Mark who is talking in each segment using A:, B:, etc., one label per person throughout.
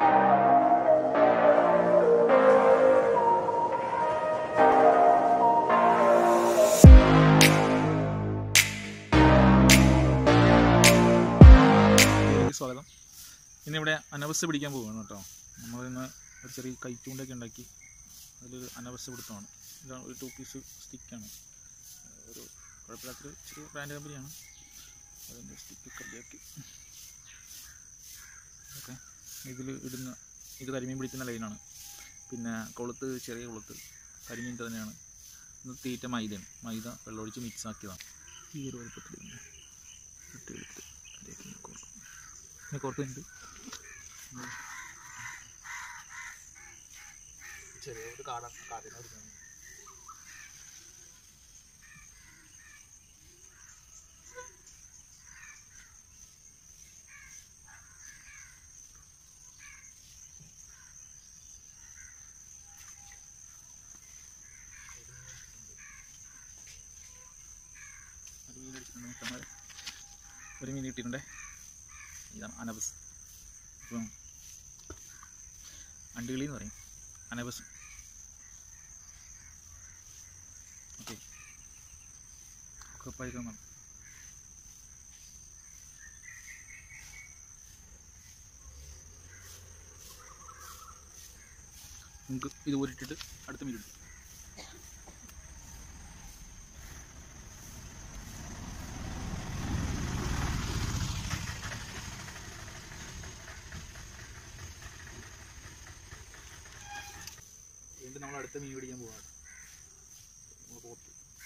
A: ഇതിലേക്ക് സ്വാഗതം ഇന്നിവിടെ അനവസ്ഥ പിടിക്കാൻ പോവുകയാണ് കേട്ടോ നമ്മളിന്ന് ഒരു ചെറിയ കൈച്ചൂണ്ടൊക്കെ ഉണ്ടാക്കി അതിലൊരു അനവസ്ഥ പിടുത്തമാണ് ഇതാണ് ഒരു ടു പീസ് സ്റ്റിക്കാണ് ഒരു കുഴപ്പമില്ലാത്തൊരു ചെറിയ ബ്രാൻഡ് കമ്പനിയാണ് അതിൻ്റെ സ്റ്റിക്ക് കല്ലിയാക്കി ഓക്കെ ഇതിൽ ഇടുന്ന ഇത് കരിമീൻ പിടിക്കുന്ന ലൈനാണ് പിന്നെ കൊളുത്ത് ചെറിയ കൊളുത്ത് കരിമീൻ തന്നെയാണ് ഇത് തീറ്റ മൈദയാണ് മൈദ വെള്ളമൊഴിച്ച് മിക്സ് ആക്കിയതാണ് ഈ ഒരു വലുപ്പത്തിൽ ഇങ്ങനെ ഇട്ട് എടുത്ത് അതിലേക്ക് ഇങ്ങനെ കോർക്കും ഇങ്ങനെ കോർക്കുന്നുണ്ട് ചെറിയ ഒരു കാട കാടിനെ പിടിക്കാൻ ഒരു മീൻ അടിച്ചിട്ടുണ്ട് മുട്ടന്മാരെ ഒരു മീൻ കിട്ടിയിട്ടുണ്ടേ ഇതാണ് അനബസ് ഇപ്പം അണ്ടികളി എന്ന് പറയും അനബസ് ഓക്കെ ഉറപ്പായിരിക്കണം നമുക്ക് ഇത് ഊരിട്ടിട്ട് അടുത്ത മീൻ എടുക്കും വീണ്ടും നമ്മൾ അടുത്ത മീൻ പിടിക്കാൻ പോവാണ് നമ്മള് പോത്ത്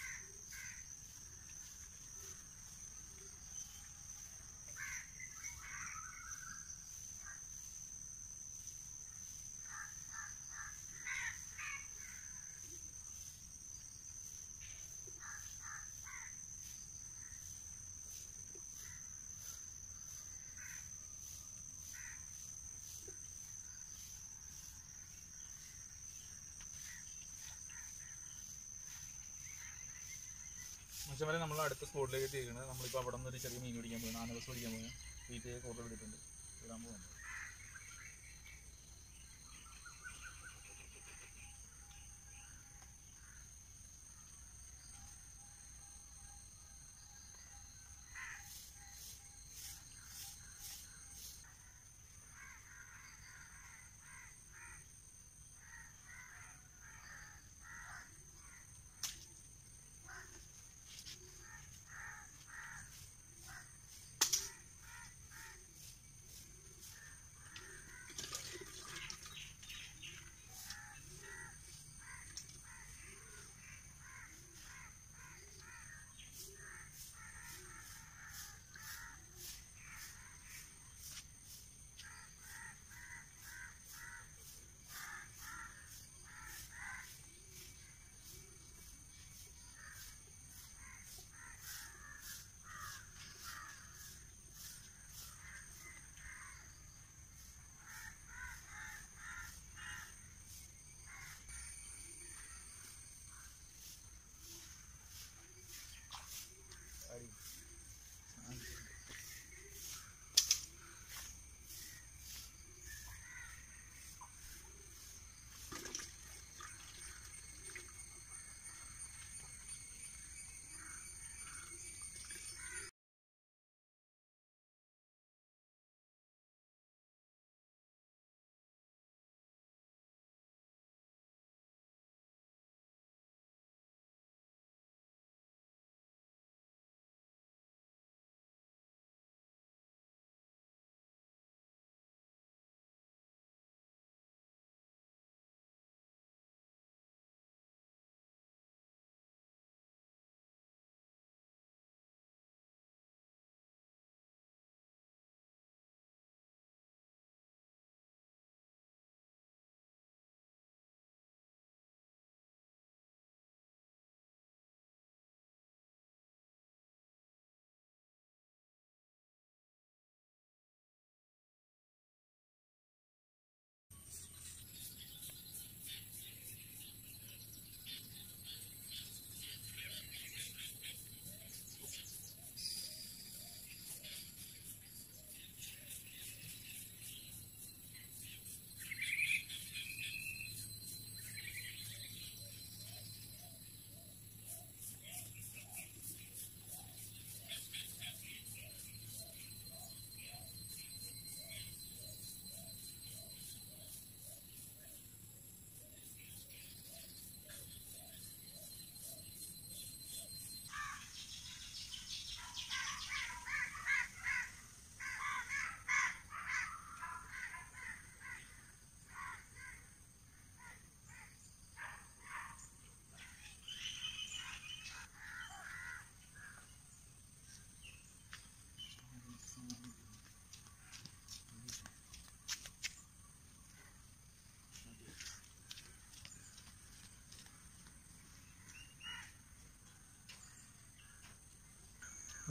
A: മനുഷ്യന്മാരെ നമ്മൾ അടുത്ത സ്പോട്ടിലേക്ക് എത്തിയിരിക്കുന്നത് നമ്മളിപ്പോൾ അവിടെ നിന്ന് ഒരു ചെറിയ മീൻ പിടിക്കാൻ പോകുന്നത് ആനവസ് പിടിക്കാൻ പോകുന്നത് വീട്ടിലേക്ക് ഫോട്ടോ എടുത്തിട്ടുണ്ട് ഇടാൻ പോകുന്നത്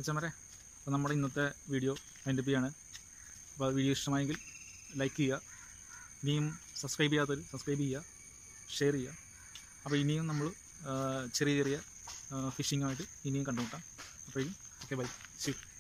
A: അച്ഛന്മാരെ അപ്പോൾ നമ്മുടെ ഇന്നത്തെ വീഡിയോ അതിൻ്റെ ചെയ്യാണ് അപ്പോൾ വീഡിയോ ഇഷ്ടമായെങ്കിൽ ലൈക്ക് ചെയ്യുക ഇനിയും സബ്സ്ക്രൈബ് ചെയ്യാത്തവർ സബ്സ്ക്രൈബ് ചെയ്യുക ഷെയർ ചെയ്യുക അപ്പോൾ ഇനിയും നമ്മൾ ചെറിയ ചെറിയ ഫിഷിങ്ങുമായിട്ട് ഇനിയും കണ്ടുമുട്ടാം അപ്പോഴേക്കും ഓക്കെ ബൈ ശരി